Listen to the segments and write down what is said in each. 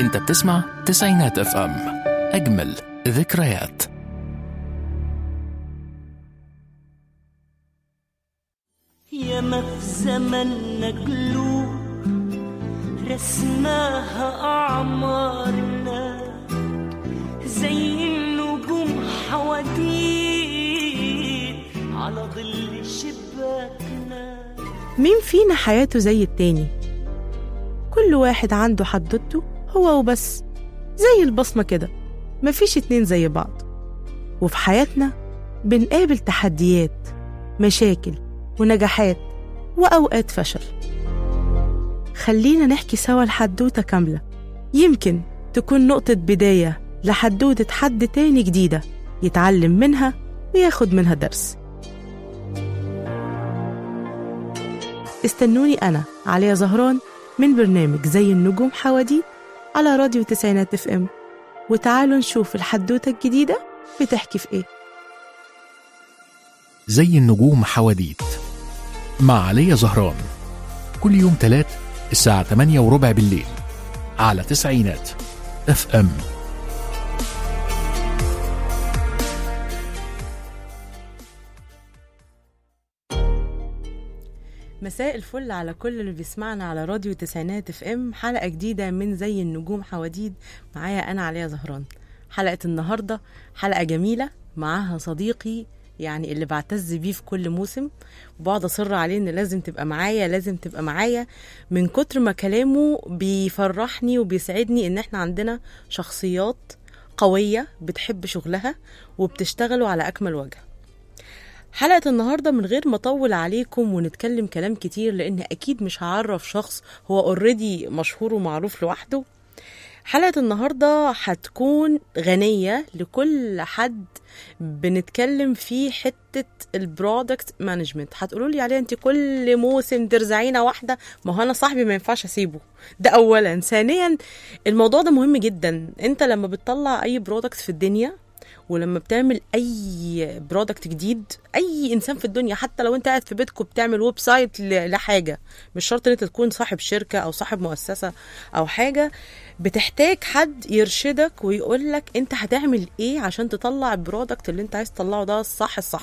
انت بتسمع تسعينات اف ام اجمل ذكريات ياما في زمننا قلوب رسماها أعمارنا زي النجوم حواديت على ظل شباكنا مين فينا حياته زي التاني كل واحد عنده حدوته هو وبس زي البصمة كده مفيش اتنين زي بعض وفي حياتنا بنقابل تحديات مشاكل ونجاحات وأوقات فشل خلينا نحكي سوا الحدوتة كاملة يمكن تكون نقطة بداية لحدوتة حد تاني جديدة يتعلم منها وياخد منها درس استنوني أنا عليا زهران من برنامج زي النجوم حواديت على راديو تسعينات اف ام وتعالوا نشوف الحدوتة الجديدة بتحكي في ايه زي النجوم حواديت مع علي زهران كل يوم تلات الساعة 8 وربع بالليل على تسعينات اف ام مساء الفل على كل اللي بيسمعنا على راديو تسعينات اف ام حلقة جديدة من زي النجوم حواديد معايا أنا عليا زهران حلقة النهاردة حلقة جميلة معاها صديقي يعني اللي بعتز بيه في كل موسم وبقعد أصر عليه إن لازم تبقى معايا لازم تبقى معايا من كتر ما كلامه بيفرحني وبيسعدني إن احنا عندنا شخصيات قوية بتحب شغلها وبتشتغلوا على أكمل وجه حلقة النهاردة من غير ما أطول عليكم ونتكلم كلام كتير لأن أكيد مش هعرف شخص هو اوريدي مشهور ومعروف لوحده حلقة النهاردة هتكون غنية لكل حد بنتكلم في حتة البرودكت مانجمنت هتقولوا لي عليها انت كل موسم ترزعينا واحدة ما هو انا صاحبي ما ينفعش اسيبه ده اولا ثانيا الموضوع ده مهم جدا انت لما بتطلع اي برودكت في الدنيا ولما بتعمل اي برودكت جديد اي انسان في الدنيا حتى لو انت قاعد في بيتكم بتعمل ويب سايت ل- لحاجه مش شرط ان انت تكون صاحب شركه او صاحب مؤسسه او حاجه بتحتاج حد يرشدك ويقول لك انت هتعمل ايه عشان تطلع البرودكت اللي انت عايز تطلعه ده الصح الصح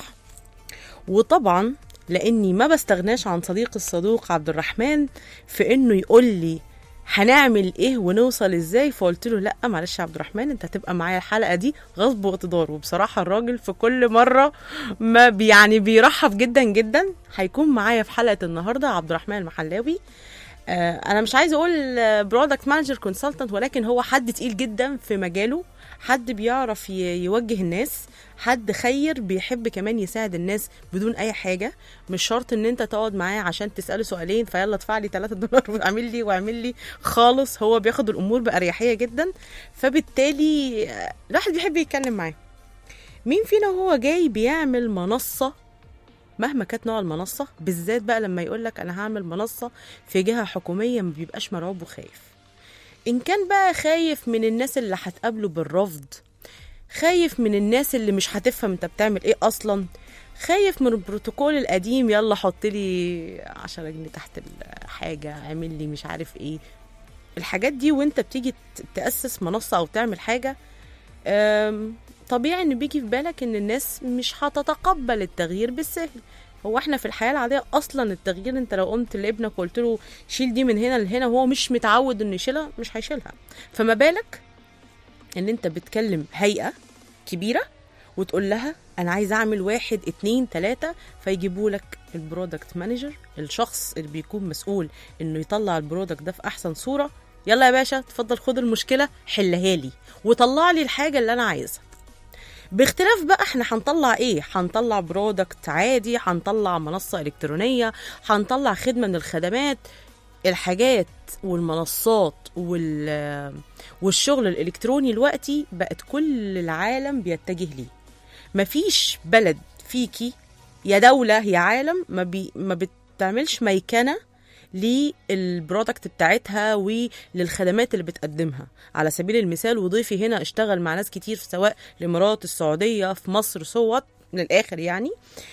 وطبعا لاني ما بستغناش عن صديقي الصدوق عبد الرحمن في انه يقول لي هنعمل ايه ونوصل ازاي فقلت له لا معلش يا عبد الرحمن انت هتبقى معايا الحلقه دي غصب واقتدار وبصراحه الراجل في كل مره ما بي يعني بيرحب جدا جدا هيكون معايا في حلقه النهارده عبد الرحمن المحلاوي آه، انا مش عايزه اقول برودكت مانجر كونسلتنت ولكن هو حد تقيل جدا في مجاله حد بيعرف ي- يوجه الناس حد خير بيحب كمان يساعد الناس بدون اي حاجه مش شرط ان انت تقعد معاه عشان تساله سؤالين فيلا ادفع لي 3 دولار واعمل لي واعمل لي خالص هو بياخد الامور باريحيه جدا فبالتالي آه، الواحد بيحب يتكلم معاه مين فينا وهو جاي بيعمل منصه مهما كانت نوع المنصه بالذات بقى لما يقول لك انا هعمل منصه في جهه حكوميه ما بيبقاش مرعوب وخايف ان كان بقى خايف من الناس اللي هتقابله بالرفض خايف من الناس اللي مش هتفهم انت بتعمل ايه اصلا خايف من البروتوكول القديم يلا حط لي 10 جنيه تحت الحاجه اعمل لي مش عارف ايه الحاجات دي وانت بتيجي ت- تاسس منصه او تعمل حاجه أم، طبيعي ان بيجي في بالك ان الناس مش هتتقبل التغيير بالسهل هو احنا في الحياه العاديه اصلا التغيير انت لو قمت لابنك وقلت له شيل دي من هنا لهنا وهو مش متعود انه يشيلها مش هيشيلها فما بالك ان انت بتكلم هيئه كبيره وتقول لها انا عايز اعمل واحد اتنين تلاته فيجيبوا لك البرودكت مانجر الشخص اللي بيكون مسؤول انه يطلع البرودكت ده في احسن صوره يلا يا باشا تفضل خد المشكله حلها لي وطلع لي الحاجه اللي انا عايزها باختلاف بقى احنا هنطلع ايه هنطلع برودكت عادي هنطلع منصة الكترونية هنطلع خدمة من الخدمات الحاجات والمنصات وال والشغل الالكتروني دلوقتي بقت كل العالم بيتجه ليه مفيش بلد فيكي يا دولة يا عالم ما, بي ما بتعملش ميكنة للبرودكت بتاعتها وللخدمات اللي بتقدمها على سبيل المثال وضيفي هنا اشتغل مع ناس كتير في سواء الامارات السعوديه في مصر صوت من الاخر يعني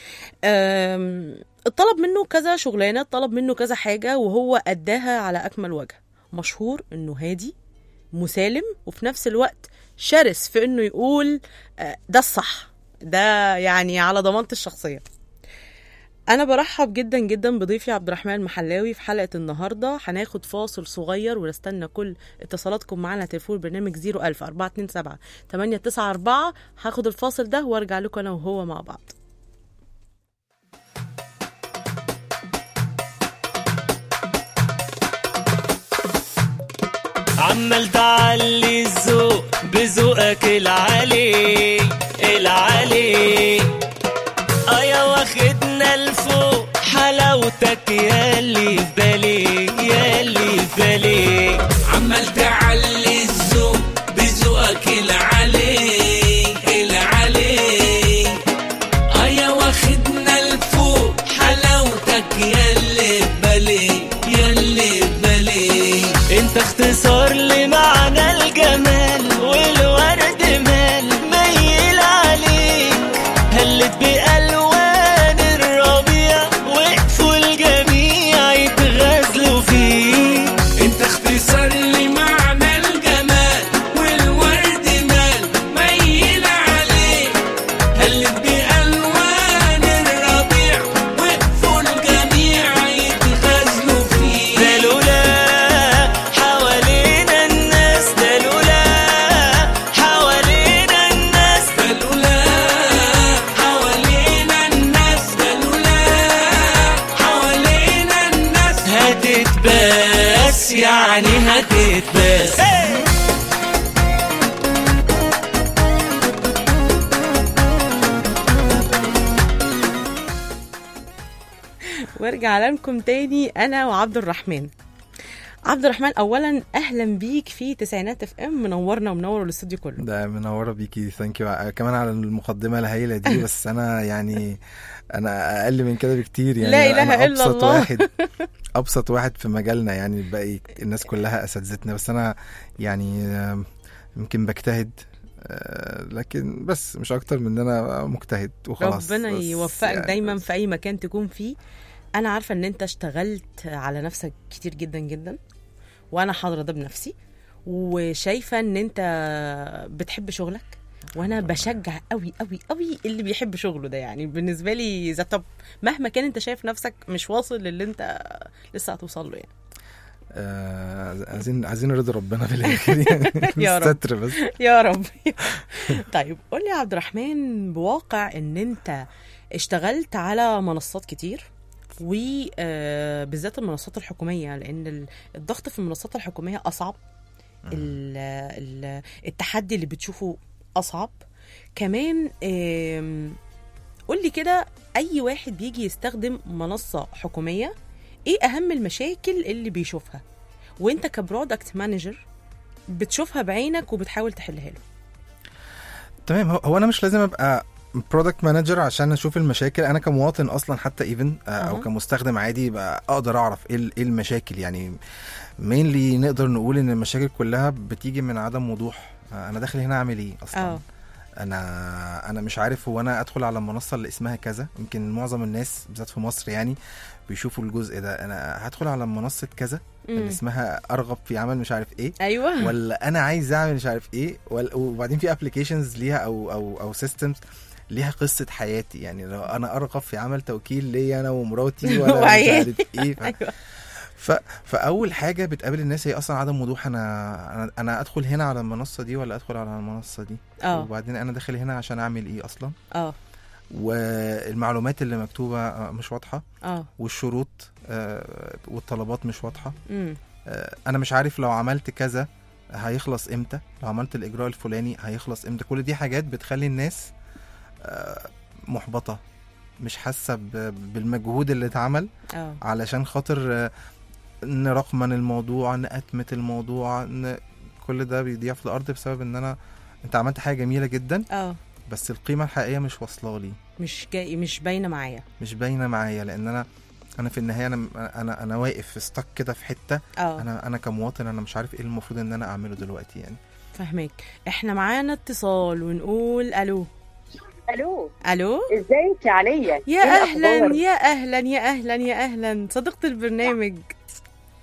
أم، اتطلب منه كذا شغلانه اتطلب منه كذا حاجه وهو اداها على اكمل وجه مشهور انه هادي مسالم وفي نفس الوقت شرس في انه يقول آه، ده الصح ده يعني على ضمانة الشخصية انا برحب جدا جدا بضيفي عبد الرحمن المحلاوي في حلقه النهارده هناخد فاصل صغير ونستنى كل اتصالاتكم معانا على تليفون برنامج 01000 427 894 هاخد الفاصل ده وارجع لكم انا وهو مع بعض عمال تعلي الذوق بذوقك العالي العالي ايا واخدنا لفوق حلاوتك ياللي في بالي ياللي في بالي عمال تعلي الذوق بذوقك العلي العلي ايا واخدنا لفوق حلاوتك ياللي بالي ياللي بالي انت اختصار لمعنى الجمال والورد مال ميل عليك هلت بألوان الربيع وقفوا الجميع يتغزلوا فيك انت اختصار لمعنى الجمال والورد مال ميل عليك هلت بألوان الربيع وقفوا الجميع يتغزلوا فيه ده لولا حوالينا الناس ده لولا حوالينا الناس بلولا حوالينا الناس بلولا حوالينا الناس هتتباس يعني هتتباس وارجع لكم تاني انا وعبد الرحمن عبد الرحمن اولا اهلا بيك في تسعينات اف ام منورنا ومنور الاستوديو كله ده منوره بيكي ثانك يو كمان على المقدمه الهائله دي بس انا يعني انا اقل من كده بكتير يعني لا إله أنا إلا ابسط الله. واحد ابسط واحد في مجالنا يعني الباقي الناس كلها اساتذتنا بس انا يعني آم، يمكن بجتهد آه، لكن بس مش اكتر من ان انا مجتهد وخلاص ربنا بس يوفقك يعني دايما في اي مكان تكون فيه انا عارفه ان انت اشتغلت على نفسك كتير جدا جدا وانا حاضره ده بنفسي وشايفه ان انت بتحب شغلك وانا بشجع قوي قوي قوي اللي بيحب شغله ده يعني بالنسبه لي ذا توب مهما كان انت شايف نفسك مش واصل للي انت لسه هتوصل له يعني آه، عايزين عايزين رضا ربنا في الاخر يعني يا رب. ستر بس يا رب طيب قول لي يا عبد الرحمن بواقع ان انت اشتغلت على منصات كتير وبالذات المنصات الحكوميه لان ال- الضغط في المنصات الحكوميه اصعب ال- ال- التحدي اللي بتشوفه اصعب كمان آم، قول لي كده اي واحد بيجي يستخدم منصه حكوميه ايه اهم المشاكل اللي بيشوفها وانت كبرودكت مانجر بتشوفها بعينك وبتحاول تحلها له تمام هو- هو انا مش لازم ابقى برودكت مانجر عشان اشوف المشاكل انا كمواطن اصلا حتى ايفن او أها. كمستخدم عادي بقى اقدر اعرف ايه ال- إيه المشاكل يعني مينلي نقدر نقول ان المشاكل كلها بتيجي من عدم وضوح آه، انا داخل هنا اعمل ايه اصلا اه انا انا مش عارف هو انا ادخل على المنصه اللي اسمها كذا يمكن معظم الناس بالذات في مصر يعني بيشوفوا الجزء ده انا هدخل على منصه كذا اللي مم. اسمها ارغب في عمل مش عارف ايه ايوه ولا انا عايز اعمل مش عارف ايه ولا- وبعدين في ابلكيشنز ليها او او او سيستمز ليها قصه حياتي يعني لو انا ارغب في عمل توكيل ليا انا ومراتي ولا مش وعيالي. عارف ايه ف... ايوه ف... فاول حاجه بتقابل الناس هي اصلا عدم وضوح انا انا انا ادخل هنا على المنصه دي ولا ادخل على المنصه دي اه وبعدين انا داخل هنا عشان اعمل ايه اصلا اه والمعلومات اللي مكتوبه آه، مش واضحه اه والشروط آه، والطلبات مش واضحه امم آه، انا مش عارف لو عملت كذا هيخلص امتى لو عملت الاجراء الفلاني هيخلص امتى كل دي حاجات بتخلي الناس آه، محبطه مش حاسه ب- بالمجهود اللي اتعمل اه علشان خاطر آه، نرقمن الموضوع نأتمت الموضوع ن... كل ده بيضيع في الارض بسبب ان انا انت عملت حاجه جميله جدا اه بس القيمه الحقيقيه مش واصله لي مش جاي مش باينه معايا مش باينه معايا لان انا انا في النهايه انا انا انا واقف في ستك كده في حته اه انا انا كمواطن انا مش عارف ايه المفروض ان انا اعمله دلوقتي يعني فاهمك احنا معانا اتصال ونقول الو الو الو ازيك يا عليا يا إيه اهلا الأخبار؟ يا اهلا يا اهلا يا اهلا صديقة البرنامج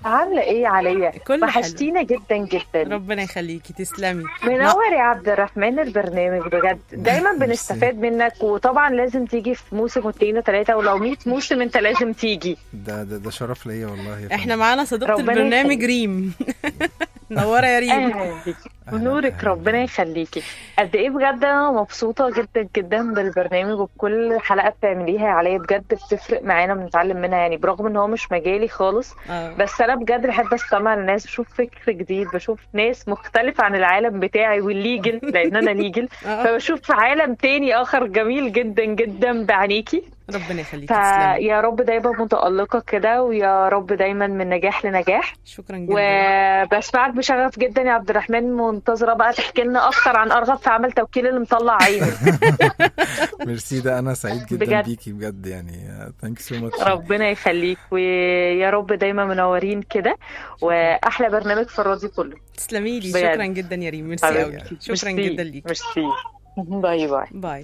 عاملة ايه عليا؟ كله حلو. وحشتينا جدا جدا ربنا يخليكي تسلمي منور يا عبد الرحمن البرنامج بجد دايما بنستفاد منك وطبعا لازم تيجي في موسم واثنين وثلاثة ولو 100 موسم انت لازم تيجي ده ده, ده شرف ليا والله يا احنا فندم. معانا صديقة ربنا البرنامج يخليك. ريم نورة يا ريم اهلا بيكي ونورك ربنا يخليكي قد ايه بجد انا مبسوطة جدا جدا بالبرنامج وبكل حلقة بتعمليها يا عليا بجد بتفرق معانا بنتعلم منها يعني برغم ان هو مش مجالي خالص اه بس انا بجد بحب استمع للناس بشوف فكر جديد بشوف ناس مختلفة عن العالم بتاعي والليجل لان انا ليجل آه. فبشوف عالم تاني اخر جميل جدا جدا بعينيكي ربنا يخليكي تسلمي فيا رب دايما متألقة كده ويا رب دايما من نجاح لنجاح شكرا جدا وبسمعك بشغف جدا يا عبد الرحمن منتظرة بقى تحكي لنا اكتر عن ارغب في عمل توكيل اللي مطلع عيني ميرسي ده انا سعيد جدا بجد. بيكي بجد يعني ثانك سو ماتش ربنا يخليك ويا رب دايما منورين كده واحلى برنامج في الراديو كله تسلمي لي بجد. شكرا جدا يا ريم ميرسي قوي حبيبتي. شكرا ميرسي. جدا ليك ميرسي باي باي باي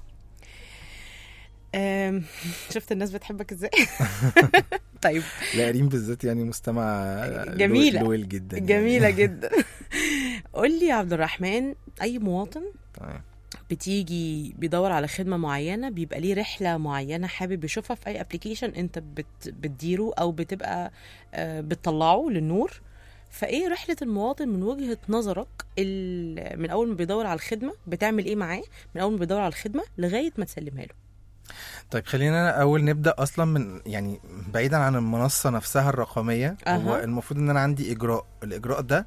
أم، شفت الناس بتحبك ازاي طيب لا ريم بالذات يعني مستمع جميلة. لويل جدا يعني. جميلة جدا قول لي يا عبد الرحمن أي مواطن تمام. بتيجي بيدور على خدمة معينة بيبقى ليه رحلة معينة حابب يشوفها في أي ابلكيشن أنت بت بتديره أو بتبقى آه، بتطلعه للنور فايه رحلة المواطن من وجهة نظرك ال- من أول ما بيدور على الخدمة بتعمل ايه معاه من أول ما بيدور على الخدمة لغاية ما تسلمها له طيب خلينا اول نبدا اصلا من يعني بعيدا عن المنصه نفسها الرقميه أها. هو المفروض ان انا عندي اجراء الاجراء ده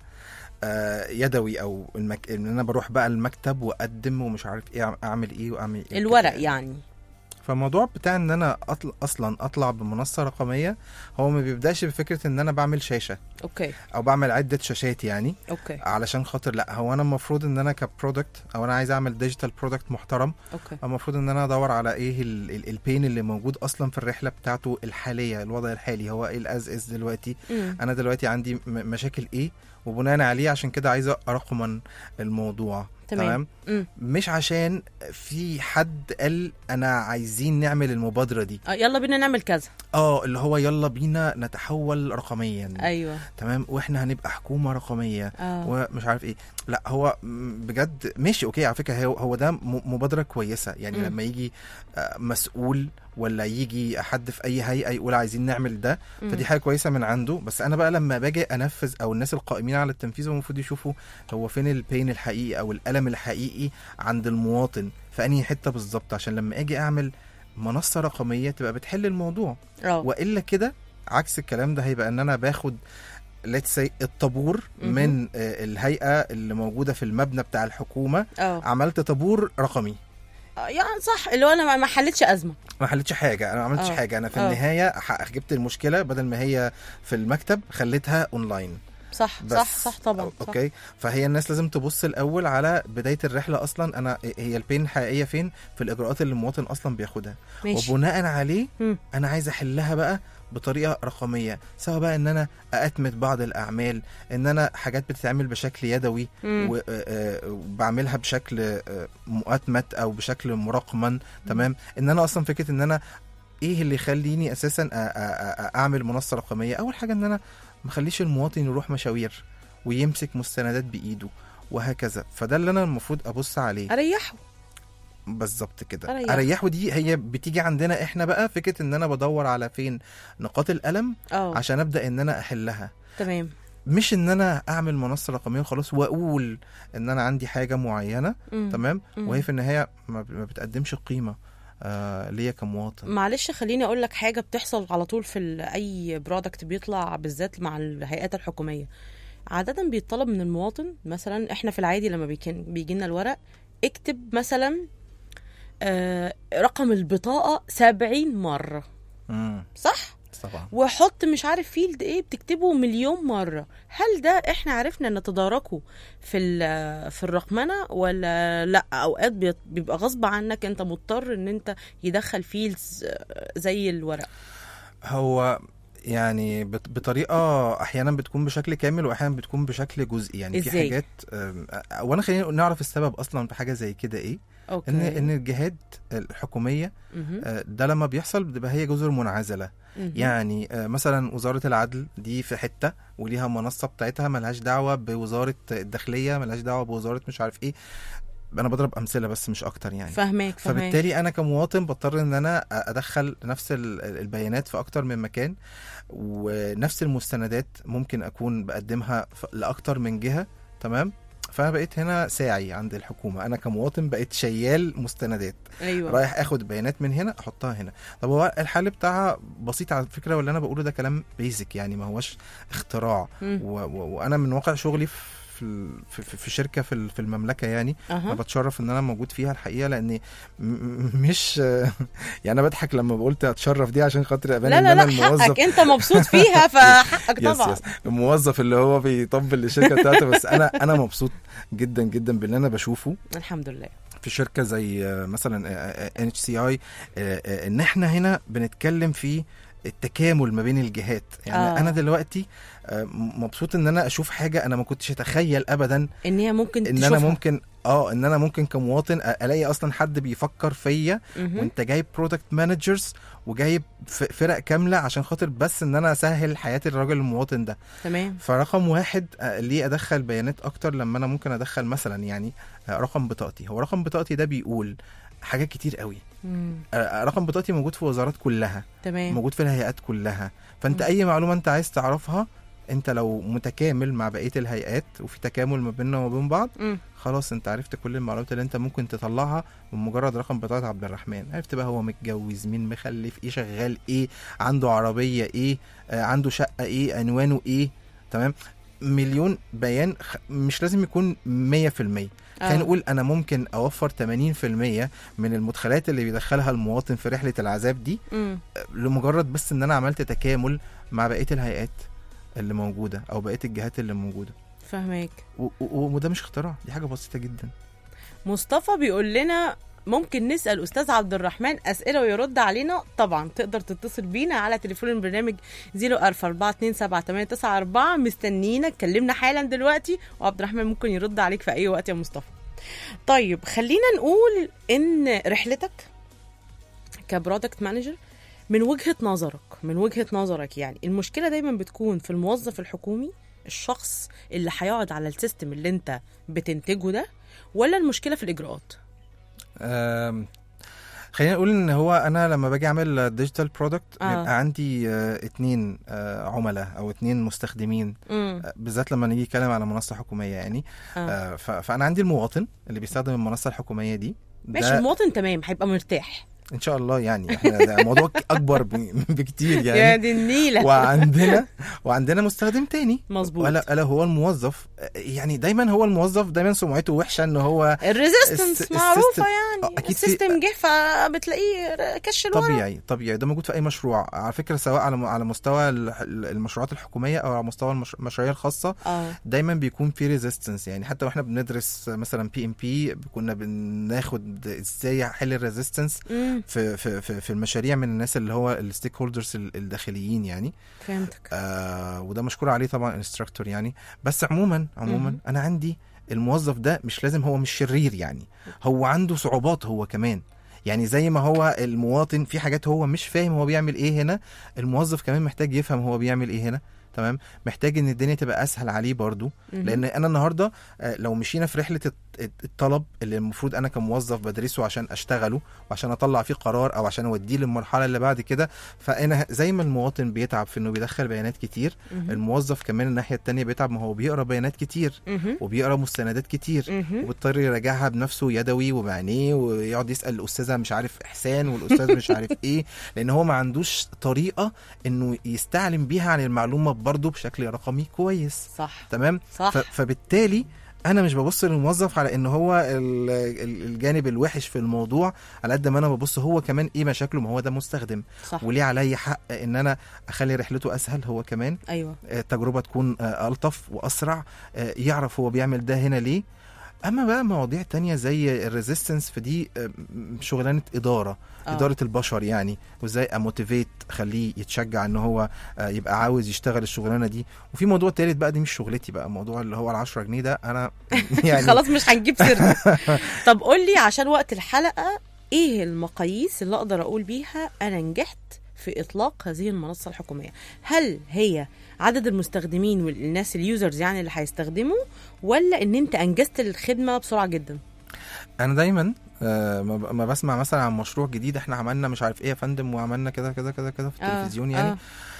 آه يدوي او المك... ان انا بروح بقى المكتب واقدم ومش عارف ايه اعمل ايه واعمل ايه الورق كده. يعني فالموضوع بتاع ان انا أطل... اصلا اطلع بمنصه رقميه هو ما بيبداش بفكره ان انا بعمل شاشه اوكي او بعمل عده شاشات يعني اوكي علشان خاطر لا هو انا المفروض ان انا كبرودكت او انا عايز اعمل ديجيتال برودكت محترم اوكي المفروض ان انا ادور على ايه ال- ال- البين اللي موجود اصلا في الرحله بتاعته الحاليه الوضع الحالي هو ايه الاز از دلوقتي مم. انا دلوقتي عندي م- مشاكل ايه وبناء عليه عشان كده عايز ارقمن الموضوع تمام. مم. مش عشان في حد قال انا عايزين نعمل المبادره دي آه، يلا بينا نعمل كذا اه اللي هو يلا بينا نتحول رقميا ايوه تمام واحنا هنبقى حكومه رقميه اه ومش عارف ايه لا هو م- بجد ماشي اوكي على فكره هو هو ده م- مبادره كويسه يعني مم. لما يجي آه، مسؤول ولا يجي حد في اي هيئه يقول عايزين نعمل ده فدي حاجه كويسه من عنده بس انا بقى لما باجي انفذ او الناس القائمين على التنفيذ هم المفروض يشوفوا هو فين البين الحقيقي او الالم الحقيقي عند المواطن في انهي حته بالظبط عشان لما اجي اعمل منصه رقميه تبقى بتحل الموضوع اه والا كده عكس الكلام ده هيبقى ان انا باخد let's say الطابور مهم. من آه، الهيئه اللي موجوده في المبنى بتاع الحكومه اه عملت طابور رقمي آه، يعني صح اللي هو انا ما- ما حلتش ازمه ما حلتش حاجه انا ما عملتش آه. حاجه انا في آه. النهايه ح- جبت المشكله بدل ما هي في المكتب خليتها اونلاين صح بس صح صح طبعا صح. اوكي فهي الناس لازم تبص الاول على بدايه الرحله اصلا انا هي البين الحقيقيه فين في الاجراءات اللي المواطن اصلا بياخدها ماشي وبناء عليه مم. انا عايز احلها بقى بطريقه رقميه سواء بقى ان انا ااتمت بعض الاعمال ان انا حاجات بتتعمل بشكل يدوي مم. و- آه، آه، وبعملها بشكل آه، مؤتمت او بشكل مرقمن تمام ان انا اصلا فكره ان انا ايه اللي يخليني اساسا أ- أ- أ- اعمل منصه رقميه اول حاجه ان انا ما اخليش المواطن يروح مشاوير ويمسك مستندات بايده وهكذا فده اللي انا المفروض ابص عليه اريحه بالظبط كده أريحه. اريحه دي هي بتيجي عندنا احنا بقى فكره ان انا بدور على فين نقاط الالم اه عشان ابدا ان انا احلها تمام مش ان انا اعمل منصه رقميه وخلاص واقول ان انا عندي حاجه معينه مم. تمام مم. وهي في النهايه ما ما بتقدمش قيمه آه ليا كمواطن معلش خليني اقول لك حاجه بتحصل على طول في ال- اي برودكت بيطلع بالذات مع الهيئات الحكوميه عاده بيطلب من المواطن مثلا احنا في العادي لما بيكن بيجي لنا الورق اكتب مثلا آه رقم البطاقه 70 مره امم صح طبعا وحط مش عارف فيلد ايه بتكتبه مليون مره هل ده احنا عرفنا نتداركه في ال- في الرقمنه ولا لا اوقات بيط- بيبقى غصب عنك انت مضطر ان انت يدخل فيلدز زي الورق هو يعني بط- بطريقه احيانا بتكون بشكل كامل واحيانا بتكون بشكل جزئي يعني في إزاي؟ حاجات أم، اولا خلينا نعرف السبب اصلا في حاجه زي كده ايه اوكي ان ان الجهات الحكوميه مهم. آه، ده لما بيحصل بتبقى هي جزر منعزله مهم. يعني آه، مثلا وزاره العدل دي في حته وليها منصه بتاعتها ملهاش دعوه بوزاره الداخليه ملهاش دعوه بوزاره مش عارف ايه انا بضرب امثله بس مش اكتر يعني فاهماك فاهماك فبالتالي انا كمواطن بضطر ان انا ادخل نفس ال- البيانات في اكتر من مكان ونفس المستندات ممكن اكون بقدمها ف- لاكتر من جهه تمام فانا بقيت هنا ساعي عند الحكومه انا كمواطن بقيت شيال مستندات ايوه رايح اخد بيانات من هنا احطها هنا طب هو الحل بتاعها بسيط على فكره واللي انا بقوله ده كلام بيزك يعني ما هوش اختراع مم. و و وانا من واقع شغلي في ال- في, في, في شركه في, ال- في المملكه يعني انا اها بتشرف ان انا موجود فيها الحقيقه لاني م- م- مش يعني انا بضحك لما قلت اتشرف دي عشان خاطر ابان لا ان لا انا لا الموظف حقك انت مبسوط فيها فحقك يس طبعا يس الموظف اللي هو بيطبل للشركه بتاعته بس انا انا مبسوط جدا جدا باللي انا بشوفه الحمد لله في شركه زي آه، مثلا ان اتش سي اي ان احنا هنا بنتكلم في التكامل ما بين الجهات يعني آه. آه. انا دلوقتي آه، مبسوط ان انا اشوف حاجه انا ما كنتش اتخيل ابدا ان هي ممكن ان تشوفها انا ممكن اه ان انا ممكن كمواطن أ- الاقي اصلا حد بيفكر فيا مهم. وانت جايب برودكت مانجرز وجايب ف- فرق كامله عشان خاطر بس ان انا اسهل حياه الراجل المواطن ده تمام فرقم واحد آه، ليه ادخل بيانات اكتر لما انا ممكن ادخل مثلا يعني آه، رقم بطاقتي هو رقم بطاقتي ده بيقول حاجات كتير قوي مم. آه، رقم بطاقتي موجود في وزارات كلها تمام موجود في الهيئات كلها فانت مم. اي معلومه انت عايز تعرفها انت لو متكامل مع بقيه الهيئات وفي تكامل ما بيننا وما بين بعض مم. خلاص انت عرفت كل المعلومات اللي انت ممكن تطلعها من مجرد رقم بطاقه عبد الرحمن عرفت بقى هو متجوز مين مخلف ايه شغال ايه عنده عربيه ايه آه عنده شقه ايه عنوانه ايه تمام مليون بيان خ- مش لازم يكون 100% خلينا آه. نقول انا ممكن اوفر 80% من المدخلات اللي بيدخلها المواطن في رحله العذاب دي مم. لمجرد بس ان انا عملت تكامل مع بقيه الهيئات اللي موجوده او بقيه الجهات اللي موجوده فاهمك و- و- وده مش اختراع دي حاجه بسيطه جدا مصطفى بيقول لنا ممكن نسأل أستاذ عبد الرحمن أسئلة ويرد علينا طبعا تقدر تتصل بينا على تليفون البرنامج 044278994 مستنينا اتكلمنا حالا دلوقتي وعبد الرحمن ممكن يرد عليك في أي وقت يا مصطفى طيب خلينا نقول إن رحلتك كبرودكت مانجر من وجهة نظرك من وجهة نظرك يعني المشكلة دايما بتكون في الموظف الحكومي الشخص اللي هيقعد على السيستم اللي انت بتنتجه ده ولا المشكله في الاجراءات أم، خلينا نقول ان هو انا لما باجي اعمل ديجيتال برودكت آه. بيبقى عندي آه، اتنين آه، عملاء او اتنين مستخدمين امم آه، بالذات لما نيجي نتكلم على منصه حكوميه يعني آه. آه، ف- فانا عندي المواطن اللي بيستخدم المنصه الحكوميه دي ماشي ده المواطن تمام هيبقى مرتاح ان شاء الله يعني احنا ده موضوع ك- اكبر ب- بكتير يا يعني دي النيله وعندنا وعندنا مستخدم تاني مظبوط الا الا هو الموظف يعني دايما هو الموظف دايما سمعته وحشه ان هو الريزيستنس الس- معروفه السيستم- يعني آه، أكيد في- السيستم جه فبتلاقيه كش الورق طبيعي طبيعي ده موجود في اي مشروع على فكره سواء على على مستوى ال- المشروعات الحكوميه او على مستوى المش- المشاريع الخاصه اه دايما بيكون في ريزيستنس يعني حتى واحنا بندرس مثلا بي ام بي كنا بناخد ازاي احل الريزيستنس امم في في في في المشاريع من الناس اللي هو الستيك هولدرز الداخليين يعني فهمتك آه وده مشكور عليه طبعا انستراكتور يعني بس عموما عموما مهم. انا عندي الموظف ده مش لازم هو مش شرير يعني هو عنده صعوبات هو كمان يعني زي ما هو المواطن في حاجات هو مش فاهم هو بيعمل ايه هنا الموظف كمان محتاج يفهم هو بيعمل ايه هنا تمام محتاج ان الدنيا تبقى اسهل عليه برضو مهم. لان انا النهارده آه، لو مشينا في رحله الت- الطلب اللي المفروض انا كموظف بدرسه عشان اشتغله وعشان اطلع فيه قرار او عشان اوديه للمرحله اللي بعد كده فانا زي ما المواطن بيتعب في انه بيدخل بيانات كتير مهم. الموظف كمان الناحيه التانية بيتعب ما هو بيقرا بيانات كتير مهم. وبيقرا مستندات كتير مهم. وبيضطر يراجعها بنفسه يدوي وبعينيه ويقعد يسال الاستاذه مش عارف احسان والاستاذ مش عارف ايه لان هو ما عندوش طريقه انه يستعلم بيها عن المعلومه برضه بشكل رقمي كويس صح تمام صح ف- فبالتالي انا مش ببص للموظف على ان هو ال- ال- الجانب الوحش في الموضوع على قد ما انا ببص هو كمان ايه مشاكله ما هو ده مستخدم صح وليه عليا حق ان انا اخلي رحلته اسهل هو كمان ايوه آه، التجربه تكون آه، الطف واسرع آه، يعرف هو بيعمل ده هنا ليه اما بقى مواضيع تانية زي الريزيستنس فدي آه، م- شغلانه اداره آه. آه. اداره البشر يعني وازاي اموتيفيت خليه يتشجع ان هو آه، يبقى عاوز يشتغل الشغلانه دي وفي موضوع تالت بقى دي مش شغلتي بقى موضوع اللي هو ال 10 جنيه ده انا يعني خلاص مش هنجيب سيرته طب قول لي عشان وقت الحلقه ايه المقاييس اللي اقدر اقول بيها انا نجحت في اطلاق هذه المنصه الحكوميه هل هي عدد المستخدمين والناس اليوزرز يعني اللي هيستخدموا ولا ان انت انجزت الخدمه بسرعه جدا انا دايما آه، ما ب- ما بسمع مثلا عن مشروع جديد احنا عملنا مش عارف ايه يا فندم وعملنا كذا كذا كذا كذا في التلفزيون يعني آه.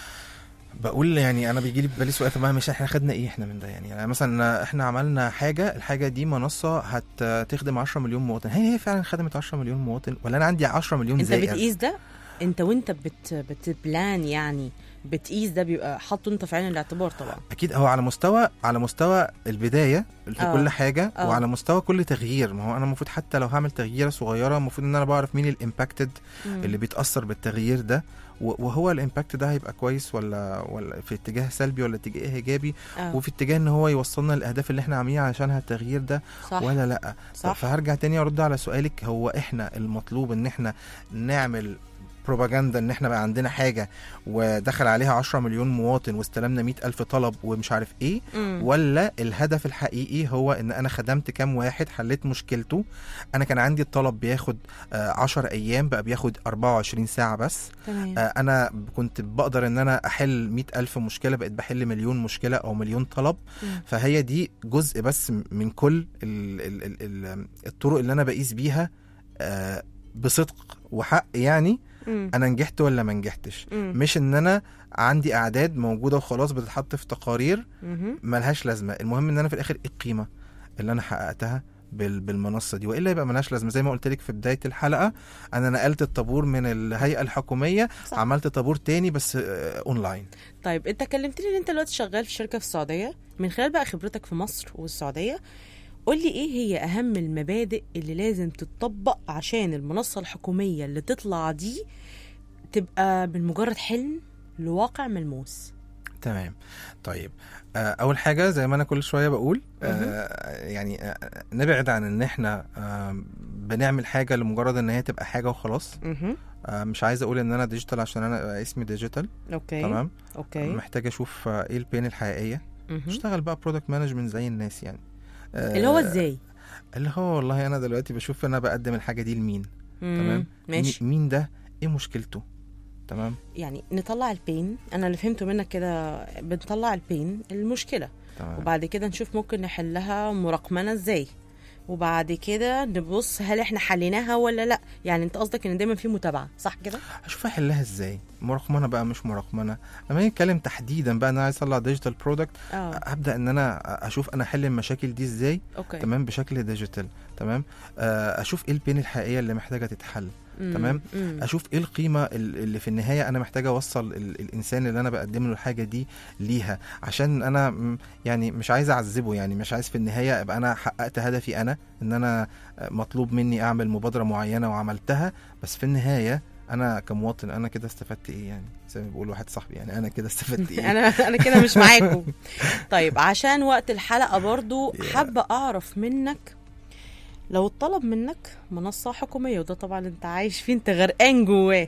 بقول يعني انا بيجي لي في بالي سؤال طب ما مش احنا خدنا ايه احنا من ده يعني, يعني مثلا احنا عملنا حاجه الحاجه دي منصه هتخدم 10 مليون مواطن هي هي فعلا خدمت 10 مليون مواطن ولا انا عندي 10 مليون انت زائر بتقيس ده انت وانت بت بتبلان يعني بتقيس ده بيبقى حاطه انت في عين الاعتبار طبعا اكيد هو على مستوى على مستوى البدايه في آه. كل حاجه آه. وعلى مستوى كل تغيير ما هو انا المفروض حتى لو هعمل تغييره صغيره المفروض ان انا بعرف مين الامباكتد مم. اللي بيتاثر بالتغيير ده و- وهو الامباكت ده هيبقى كويس ولا ولا في اتجاه سلبي ولا اتجاه ايجابي آه. وفي اتجاه ان هو يوصلنا للاهداف اللي احنا عاملين عشانها التغيير ده صح ولا لا صح فهرجع تاني ارد على سؤالك هو احنا المطلوب ان احنا نعمل بروباجندا ان احنا بقى عندنا حاجه ودخل عليها 10 مليون مواطن واستلمنا 100 الف طلب ومش عارف ايه مم. ولا الهدف الحقيقي هو ان انا خدمت كام واحد حليت مشكلته انا كان عندي الطلب بياخد آه، 10 ايام بقى بياخد 24 ساعه بس تمام آه، انا كنت بقدر ان انا احل 100 الف مشكله بقيت بحل مليون مشكله او مليون طلب مم. فهي دي جزء بس من كل ال ال ال ال الطرق اللي انا بقيس بيها آه، بصدق وحق يعني مم. انا نجحت ولا ما نجحتش مم. مش ان انا عندي اعداد موجوده وخلاص بتتحط في تقارير مهم. ملهاش لازمه المهم ان انا في الاخر ايه القيمه اللي انا حققتها بال- بالمنصه دي والا يبقى ملهاش لازمه زي ما قلت لك في بدايه الحلقه انا نقلت الطابور من الهيئه الحكوميه صح. عملت طابور تاني بس آه، اونلاين طيب انت كلمتني ان انت دلوقتي شغال في شركه في السعوديه من خلال بقى خبرتك في مصر والسعوديه قول لي ايه هي اهم المبادئ اللي لازم تتطبق عشان المنصه الحكوميه اللي تطلع دي تبقى من مجرد حلم لواقع ملموس تمام طيب آه، اول حاجه زي ما انا كل شويه بقول آه، يعني آه، نبعد عن ان احنا آه، بنعمل حاجه لمجرد ان هي تبقى حاجه وخلاص اها آه، مش عايز اقول ان انا ديجيتال عشان انا اسمي ديجيتال اوكي تمام اوكي محتاج اشوف آه، ايه البين الحقيقيه مهم. اشتغل بقى برودكت مانجمنت زي الناس يعني آه، اللي هو ازاي اللي هو والله انا دلوقتي بشوف انا بقدم الحاجه دي لمين تمام مم. ماشي مي- مين ده ايه مشكلته تمام يعني نطلع البين انا اللي فهمته منك كده بنطلع البين المشكله تمام وبعد كده نشوف ممكن نحلها مرقمنة ازاي وبعد كده نبص هل احنا حليناها ولا لا يعني انت قصدك ان دايما في متابعه صح كده اشوف احلها ازاي مرقمنه بقى مش مرقمنه لما نيجي نتكلم تحديدا بقى انا عايز اطلع ديجيتال برودكت اه ابدا ان انا اشوف انا احل المشاكل دي ازاي اوكي تمام بشكل ديجيتال تمام آه، اشوف ايه البين الحقيقيه اللي محتاجه تتحل مم. تمام. مم. اشوف ايه القيمه ال- اللي في النهايه انا محتاج اوصل ال- الانسان اللي انا بقدم له الحاجه دي ليها عشان انا م- يعني مش عايز اعذبه يعني مش عايز في النهايه ابقى انا حققت هدفي انا ان انا آه، مطلوب مني اعمل مبادره معينه وعملتها بس في النهايه انا كمواطن انا كده استفدت ايه يعني زي ما بيقول واحد صاحبي يعني انا كده استفدت ايه انا انا كده مش معاكم طيب عشان وقت الحلقه برضو Yeah. حابه اعرف منك لو اتطلب منك منصه حكوميه وده طبعا انت عايش فيه انت غرقان جواه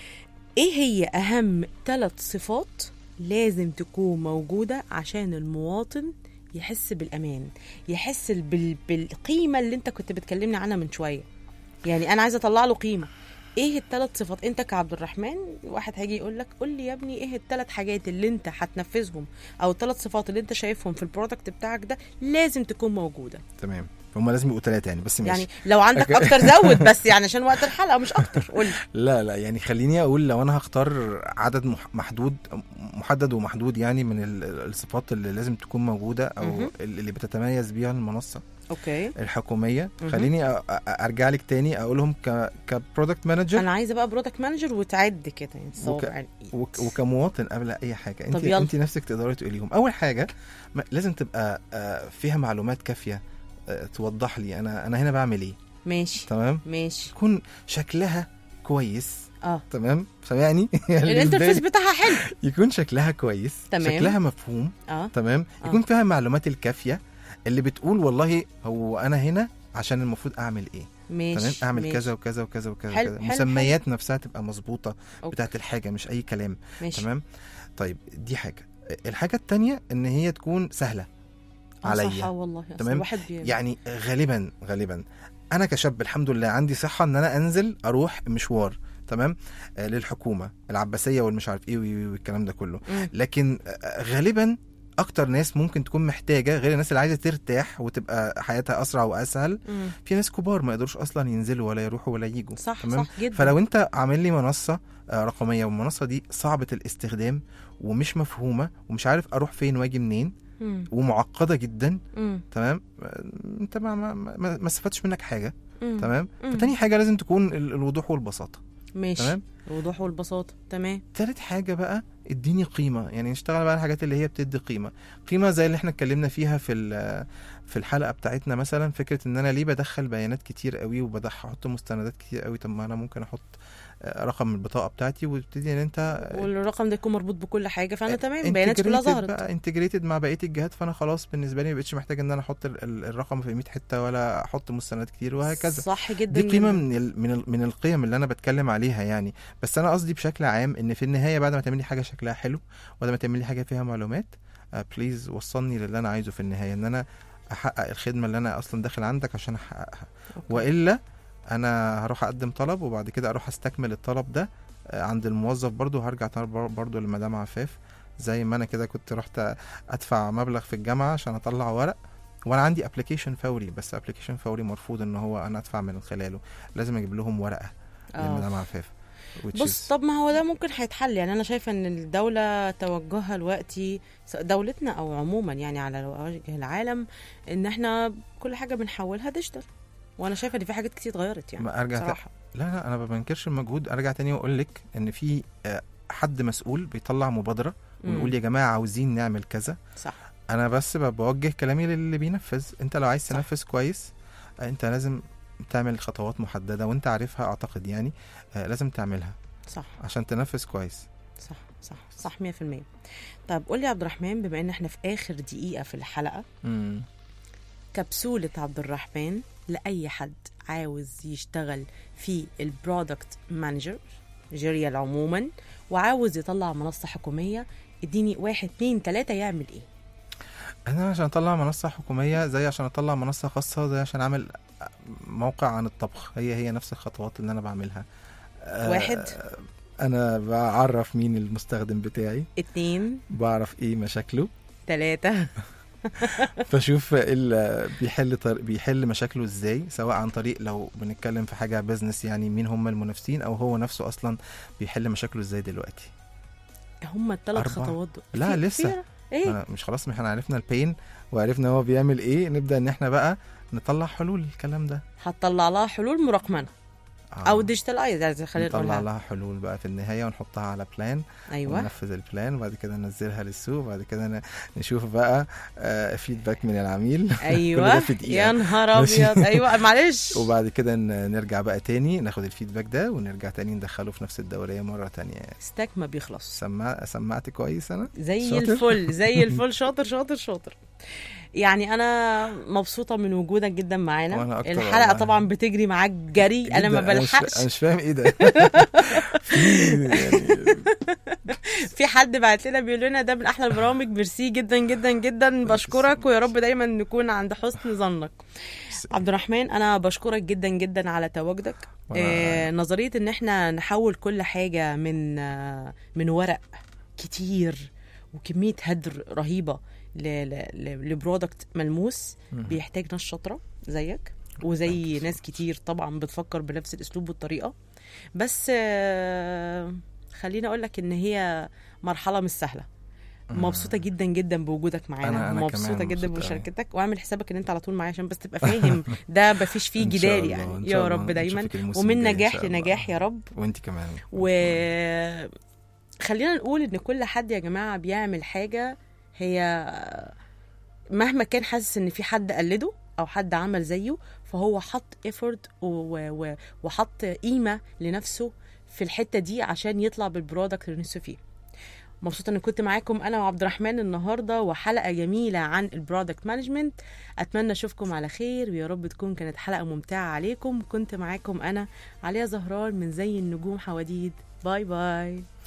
ايه هي اهم ثلاث صفات لازم تكون موجوده عشان المواطن يحس بالامان يحس بال... بالقيمه اللي انت كنت بتكلمني عنها من شويه يعني انا عايزه اطلع له قيمه ايه الثلاث صفات انت كعبد الرحمن واحد هيجي يقول لك قول لي يا ابني ايه الثلاث حاجات اللي انت هتنفذهم او الثلاث صفات اللي انت شايفهم في البرودكت بتاعك ده لازم تكون موجوده تمام هم لازم يبقوا ثلاثه يعني بس ماشي يعني لو عندك اكتر زود بس يعني عشان وقت الحلقه مش اكتر قول لي لا لا يعني خليني اقول لو انا هختار عدد مح- محدود محدد ومحدود يعني من ال- الصفات اللي لازم تكون موجوده او مهم. اللي بتتميز بيها المنصه اوكي الحكوميه مهم. خليني أ- أ- ارجع لك تاني اقولهم ك كبرودكت مانجر انا عايزه بقى برودكت مانجر وتعد كده يعني الصوابع الايد وك وكمواطن قبل اي حاجه انت طب يلا. انت نفسك تقدري تقوليهم اول حاجه ما- لازم تبقى آه، فيها معلومات كافيه آه، توضح لي انا انا هنا بعمل ايه ماشي تمام ماشي يكون شكلها كويس اه تمام سامعني اللي الانترفيس قدامي. بتاعها حلو يكون شكلها كويس تمام. شكلها مفهوم اه تمام آه. يكون فيها المعلومات الكافيه اللي بتقول والله هو انا هنا عشان المفروض اعمل ايه ماشي تمام اعمل ماشي. كذا وكذا وكذا وكذا حلو، وكذا. حلو، مسميات نفسها تبقى مظبوطه أوكي. بتاعت الحاجه مش اي كلام ماشي تمام طيب دي حاجه الحاجه التانية ان هي تكون سهله آه، صح عليا آه والله أصل تمام؟ الواحد بي... يعني غالبا غالبا انا كشاب الحمد لله عندي صحه ان انا انزل اروح مشوار تمام آه للحكومه العباسيه والمش عارف ايه وي- وي- والكلام ده كله مم. لكن آه، غالبا اكتر ناس ممكن تكون محتاجه غير الناس اللي عايزه ترتاح وتبقى حياتها اسرع واسهل مم. في ناس كبار ما يقدروش اصلا ينزلوا ولا يروحوا ولا يجوا صح تمام صح جدا فلو انت عامل لي منصه آه، رقميه والمنصه دي صعبه الاستخدام ومش مفهومه ومش عارف اروح فين واجي منين مم. ومعقده جدا مم. تمام آه، انت ما ما, ما, ما استفدتش منك حاجه مم. تمام مم. فتاني حاجه لازم تكون ال- الوضوح والبساطه ماشي تمام الوضوح والبساطة تمام تالت حاجه بقى اديني قيمه يعني نشتغل بقى على الحاجات اللي هي بتدي قيمه قيمه زي اللي احنا اتكلمنا فيها في ال- في الحلقه بتاعتنا مثلا فكره ان انا ليه بدخل بيانات كتير قوي وبدخل احط مستندات كتير قوي طب ما انا ممكن احط آه، رقم البطاقه بتاعتي وتبتدي ان انت والرقم ده يكون مربوط بكل حاجة فأنا تمام بياناتي كلها integrated ظهرت بقى انتجريتد مع بقيه الجهات فانا خلاص بالنسبه لي ما بقتش محتاج ان انا احط ال- ال- الرقم في 100 حته ولا احط مستندات كتير وهكذا صح جدا دي قيمه جداً. من ال من ال من القيم اللي انا بتكلم عليها يعني بس انا قصدي بشكل عام ان في النهايه بعد ما تعمل لي حاجه شكلها حلو بعد ما تعمل لي حاجه فيها معلومات بليز وصلني للي انا عايزه في النهايه ان انا احقق الخدمه اللي انا اصلا داخل عندك عشان احققها أوكي. والا انا هروح اقدم طلب وبعد كده اروح استكمل الطلب ده آه، عند الموظف برضو هرجع تاني بر- برضو لمدام عفاف زي ما انا كده كنت رحت ادفع مبلغ في الجامعه عشان اطلع ورق وانا عندي ابلكيشن فوري بس ابلكيشن فوري مرفوض ان هو انا ادفع من خلاله لازم اجيب لهم ورقه آه. لمدام عفاف which بص is- طب ما هو ده ممكن هيتحل يعني انا شايفه ان الدوله توجهها دلوقتي سواء دولتنا او عموما يعني على وجه العالم ان احنا كل حاجه بنحولها ديجيتال وانا شايفه ان في حاجات كتير اتغيرت يعني ما ارجع ت- صراحه لا لا انا ما بنكرش المجهود ارجع تاني واقول لك ان في آه، حد مسؤول بيطلع مبادره ويقول مم. يا جماعه عاوزين نعمل كذا صح انا بس ب- بوجه كلامي للي بينفذ انت لو عايز صح. تنفذ كويس آه، انت لازم تعمل خطوات محدده وانت عارفها اعتقد يعني آه، لازم تعملها صح عشان تنفذ كويس صح صح صح 100% طب قول لي يا عبد الرحمن بما ان احنا في اخر دقيقه في الحلقه مم. كبسولة عبد الرحمن لأي حد عاوز يشتغل في البرودكت مانجر جيريال عموما وعاوز يطلع منصة حكومية اديني واحد اتنين تلاتة يعمل ايه انا عشان اطلع منصه حكوميه زي عشان اطلع منصه خاصه زي عشان اعمل موقع عن الطبخ هي هي نفس الخطوات اللي انا بعملها آه، واحد. انا بعرف مين المستخدم بتاعي اتنين بعرف ايه مشاكله تلاتة فشوف إيه اللي بيحل طر... بيحل مشاكله ازاي سواء عن طريق لو بنتكلم في حاجه بيزنس يعني مين هم المنافسين او هو نفسه اصلا بيحل مشاكله ازاي دلوقتي هما التلات أربعة. خطوات دول لا، في- لسه. في- ايه أنا مش خلاص ما احنا عرفنا البين وعرفنا هو بيعمل ايه نبدا ان احنا بقى نطلع حلول الكلام ده هتطلع لها حلول مرقمنة آه. او ديجيتالايز يعني خلينا نطلع نقولها لها حلول بقى في النهايه ونحطها على بلان ايوه وننفذ البلان وبعد كده ننزلها للسوق وبعد كده ن- نشوف بقى آه فيدباك من العميل كل ايوه ده في دقيقة. يا نهار ماشي. ابيض ايوه معلش وبعد كده ن- نرجع بقى تاني ناخد الفيدباك ده ونرجع تاني ندخله في نفس الدورية مرة تانية يعني ستاك ما بيخلص سمع سمعت كويس أنا زي شاطر؟ الفل زي الفل شاطر شاطر شاطر يعني انا مبسوطه من وجودك جدا وأنا معانا أكتر الحلقه والله. طبعا بتجري معاك جري انا ما جداً. مش- بلحقش أنا مش فاهم إيه ده في يعني في حد بعت لنا بيقول لنا ده من احلى البرامج ميرسي جدا جدا جدا بشكرك ويا رب دايما نكون عند حسن ظنك عبد الرحمن انا بشكرك جدا جدا على تواجدك وأنا- آه نظريه ان احنا نحول كل حاجه من آه من ورق كتير وكميه هدر رهيبه ل- ل- ل- لبرودكت ملموس مم. بيحتاج ناس شاطره زيك وزي ناس كتير طبعا بتفكر بنفس الاسلوب والطريقه بس آه، خليني اقول لك ان هي مرحله مش سهله مبسوطه جدا جدا بوجودك معانا أنا- أنا مبسوطه كمان جدا مبسوط أوي. بمشاركتك واعمل حسابك ان انت على طول معايا عشان بس تبقى فاهم ده مفيش فيه إن شاء جدال الله، يعني إن يا شاء رب الله. دايما نشوفك الموسم ومن الجاي إن نجاح شاء الله. لنجاح يا رب وأنت كمان و خلينا نقول ان كل حد يا جماعه بيعمل حاجه هي مهما كان حاسس ان في حد قلده او حد عمل زيه فهو حط ايفورت وحط قيمه لنفسه في الحته دي عشان يطلع بالبرودكت اللي نفسه فيه مبسوطه ان كنت معاكم انا وعبد الرحمن النهارده وحلقه جميله عن البرودكت مانجمنت اتمنى اشوفكم على خير ويا رب تكون كانت حلقه ممتعه عليكم كنت معاكم انا عليا زهران من زي النجوم حواديد باي باي